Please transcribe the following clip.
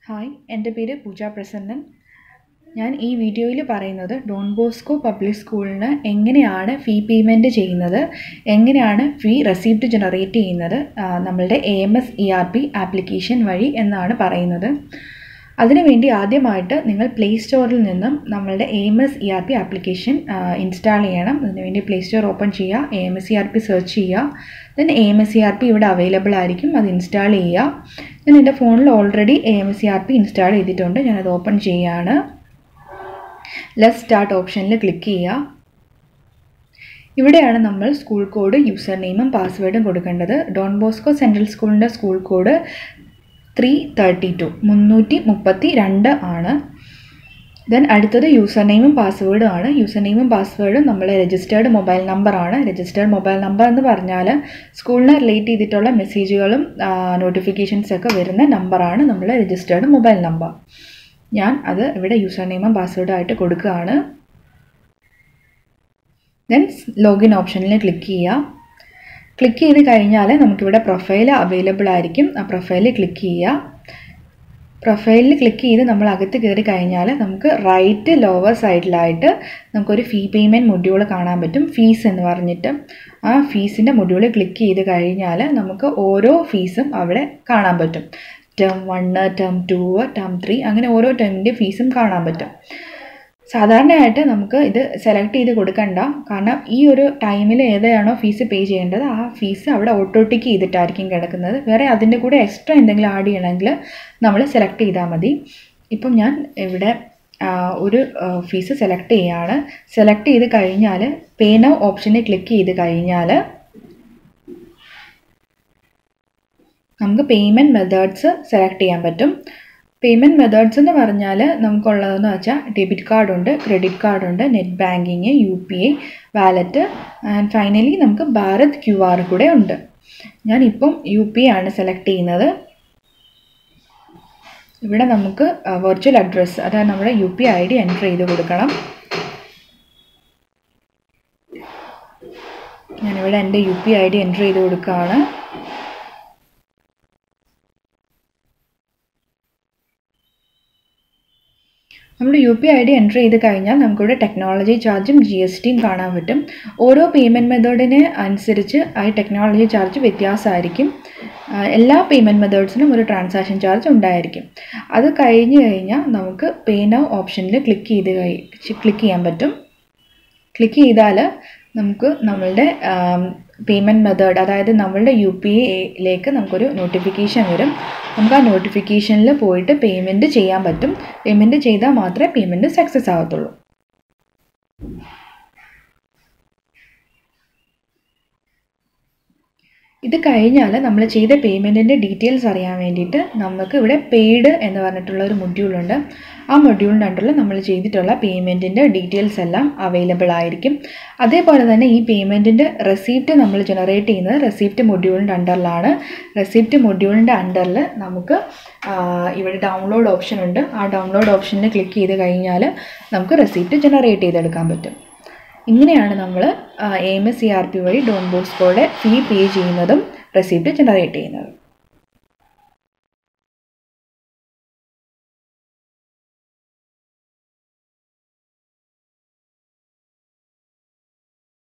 hi എൻ്റെ പേര് പൂജ പ്രസന്നൻ ഞാൻ ഈ വീഡിയോയിൽ പറയുന്നത് ഡോൺ ബോസ്കോ പബ്ലിക് സ്കൂളിന് എങ്ങനെയാണ് ഫീ പേയ്മെൻറ്റ് ചെയ്യുന്നത് എങ്ങനെയാണ് ഫീ റെസിപ്റ്റ് ജനറേറ്റ് ചെയ്യുന്നത് ആ, നമ്മളുടെ A M S E R P application വഴി എന്നാണ് പറയുന്നത് അതിനുവേണ്ടി ആദ്യമായിട്ട് നിങ്ങൾ പ്ലേ സ്റ്റോറിൽ നിന്നും നമ്മളുടെ A M S E R P application install ചെയ്യണം അതിനുവേണ്ടി പ്ലേ സ്റ്റോർ ഓപ്പൺ ചെയ്യുക A M S E R P search ചെയ്യുക then A M S E R P ഇവിടെ അവൈലബിൾ ആയിരിക്കും അത് ഇൻസ്റ്റാൾ ചെയ്യുക ഞാൻ എൻ്റെ ഫോണിൽ already A M S E R P install ചെയ്തിട്ടുണ്ട് ഞാനത് ഓപ്പൺ ചെയ്യുകയാണ് ലെറ്റ് സ്റ്റാർട്ട് ഓപ്ഷനിൽ ക്ലിക്ക് ചെയ്യുക ഇവിടെയാണ് നമ്മൾ സ്കൂൾ കോഡ് യൂസർ നെയിമും പാസ്വേഡും കൊടുക്കേണ്ടത് ഡോൺ ബോസ്കോ സെൻട്രൽ സ്കൂളിൻ്റെ school code three thirty two മുന്നൂറ്റി മുപ്പത്തി രണ്ട് ആണ് ദെൻ അടുത്തത് യൂസർ നെയിമും പാസ്വേഡും ആണ് യൂസർ നെയിമും പാസ്വേഡും നമ്മുടെ രജിസ്റ്റേർഡ് മൊബൈൽ നമ്പറാണ് രജിസ്റ്റേർഡ് മൊബൈൽ നമ്പർ എന്ന് പറഞ്ഞാൽ സ്കൂളിനെ റിലേറ്റ് ചെയ്തിട്ടുള്ള മെസ്സേജുകളും നോട്ടിഫിക്കേഷൻസ് ഒക്കെ വരുന്ന നമ്പറാണ് നമ്മുടെ രജിസ്റ്റേർഡ് മൊബൈൽ നമ്പർ ഞാൻ അത് ഇവിടെ യൂസർ നെയിമും പാസ്വേഡും ആയിട്ട് കൊടുക്കുകയാണ് ദെൻ ലോഗിൻ ഓപ്ഷനിൽ ക്ലിക്ക് ചെയ്യുക ക്ലിക്ക് ചെയ്ത് കഴിഞ്ഞാൽ നമുക്കിവിടെ പ്രൊഫൈൽ അവൈലബിൾ ആയിരിക്കും ആ പ്രൊഫൈലിൽ ക്ലിക്ക് ചെയ്യുക പ്രൊഫൈലിൽ ക്ലിക്ക് ചെയ്ത് നമ്മൾ അകത്ത് കയറി കഴിഞ്ഞാൽ നമുക്ക് റൈറ്റ് ലോവർ സൈഡിലായിട്ട് നമുക്കൊരു ഫീ പേയ്മെൻറ്റ് മൊഡ്യൂൾ കാണാൻ പറ്റും ഫീസ് എന്ന് പറഞ്ഞിട്ട് ആ ഫീസിൻ്റെ മൊഡ്യൂൾ ക്ലിക്ക് ചെയ്ത് കഴിഞ്ഞാൽ നമുക്ക് ഓരോ ഫീസും അവിടെ കാണാൻ പറ്റും term one term two term three അങ്ങനെ ഓരോ ടേമിൻ്റെ ഫീസും കാണാൻ പറ്റും സാധാരണയായിട്ട് നമുക്ക് ഇത് സെലക്ട് ചെയ്ത് കൊടുക്കണ്ട കാരണം ഈ ഒരു ടൈമിൽ ഏതാണോ ഫീസ് പേ ചെയ്യേണ്ടത് ആ ഫീസ് അവിടെ ഓട്ടോട്ടിക്ക് ചെയ്തിട്ടായിരിക്കും കിടക്കുന്നത് വേറെ അതിൻ്റെ കൂടെ എക്സ്ട്രാ എന്തെങ്കിലും ആഡ് ചെയ്യണമെങ്കിൽ നമ്മൾ സെലക്ട് ചെയ്താൽ മതി ഇപ്പം ഞാൻ ഇവിടെ ആ, ഒരു ഫീസ് സെലക്ട് ചെയ്യുകയാണ് സെലക്ട് ചെയ്ത് കഴിഞ്ഞാൽ പേ നൗ ഓപ്ഷനിൽ ക്ലിക്ക് ചെയ്ത് കഴിഞ്ഞാൽ നമുക്ക് പേയ്മെൻറ്റ് മെത്തേഡ്സ് സെലക്ട് ചെയ്യാൻ പറ്റും പേയ്മെൻറ്റ് മെത്തേഡ്സ് എന്ന് പറഞ്ഞാൽ നമുക്കുള്ളതെന്ന് വെച്ചാൽ ഡെബിറ്റ് കാർഡുണ്ട് ക്രെഡിറ്റ് കാർഡുണ്ട് net banking U P I wallet and finally നമുക്ക് ഭാരത് ക്യു ആർ കൂടെ ഉണ്ട് ഞാനിപ്പം യു പി ആണ് സെലക്ട് ചെയ്യുന്നത് ഇവിടെ നമുക്ക് വെർച്വൽ അഡ്രസ്സ് അതായത് നമ്മുടെ U P I D enter ചെയ്ത് കൊടുക്കണം ഞാനിവിടെ എൻ്റെ U P I D enter ചെയ്ത് കൊടുക്കുകയാണ് നമ്മൾ U P I D enter ചെയ്ത് കഴിഞ്ഞാൽ നമുക്കിവിടെ ടെക്നോളജി ചാർജും ജി എസ് ടിയും കാണാൻ പറ്റും ഓരോ പേയ്മെൻറ്റ് മെത്തേഡിന് അനുസരിച്ച് ആ ടെക്നോളജി ചാർജ് വ്യത്യാസമായിരിക്കും ആ, എല്ലാ പേയ്മെൻറ്റ് മെത്തേഡ്സിനും ഒരു ട്രാൻസാക്ഷൻ ചാർജ് ഉണ്ടായിരിക്കും അത് കഴിഞ്ഞ് കഴിഞ്ഞാൽ നമുക്ക് പേ നൗ ഓപ്ഷനിൽ ക്ലിക്ക് ചെയ്ത് ക്ലിക്ക് ചെയ്യാൻ പറ്റും ക്ലിക്ക് ചെയ്താൽ നമുക്ക് നമ്മളുടെ പേയ്മെൻറ്റ് മെത്തേഡ് അതായത് നമ്മളുടെ യു പി ഐയിലേക്ക് നമുക്കൊരു നോട്ടിഫിക്കേഷൻ വരും നമുക്ക് ആ നോട്ടിഫിക്കേഷനിൽ പോയിട്ട് പേയ്മെൻറ്റ് ചെയ്യാൻ പറ്റും പേയ്മെൻറ്റ് ചെയ്താൽ മാത്രമേ പേയ്മെൻറ്റ് സക്സസ് ആകത്തുള്ളൂ ഇത് കഴിഞ്ഞാൽ നമ്മൾ ചെയ്ത പേയ്മെൻറ്റിൻ്റെ ഡീറ്റെയിൽസ് അറിയാൻ വേണ്ടിയിട്ട് നമുക്ക് ഇവിടെ പെയ്ഡ് എന്ന് പറഞ്ഞിട്ടുള്ള ഒരു മൊഡ്യൂളുണ്ട് ആ മൊഡ്യൂളിൻ്റെ അണ്ടറിൽ നമ്മൾ ചെയ്തിട്ടുള്ള പേയ്മെൻറ്റിൻ്റെ ഡീറ്റെയിൽസ് എല്ലാം അവൈലബിൾ ആയിരിക്കും അതേപോലെ തന്നെ ഈ പേയ്മെൻറ്റിൻ്റെ റെസിപ്റ്റ് നമ്മൾ ജനറേറ്റ് ചെയ്യുന്നത് റെസിപ്റ്റ് മൊഡ്യൂളിൻ്റെ അണ്ടറിലാണ് റെസിപ്റ്റ് മൊഡ്യൂളിൻ്റെ അണ്ടറിൽ നമുക്ക് ആ, ഇവിടെ ഡൗൺലോഡ് ഓപ്ഷൻ ഉണ്ട് ആ ഡൗൺലോഡ് ഓപ്ഷനിൽ ക്ലിക്ക് ചെയ്ത് കഴിഞ്ഞാൽ നമുക്ക് റെസിപ്റ്റ് ജനറേറ്റ് ചെയ്തെടുക്കാൻ പറ്റും ഇങ്ങനെയാണ് നമ്മൾ A M S C R P വഴി ഡോൺ ബോസ്കോയുടെ ഫീ പേ ചെയ്യുന്നതും റെസിപ്റ്റ് ജനറേറ്റ് ചെയ്യുന്നതും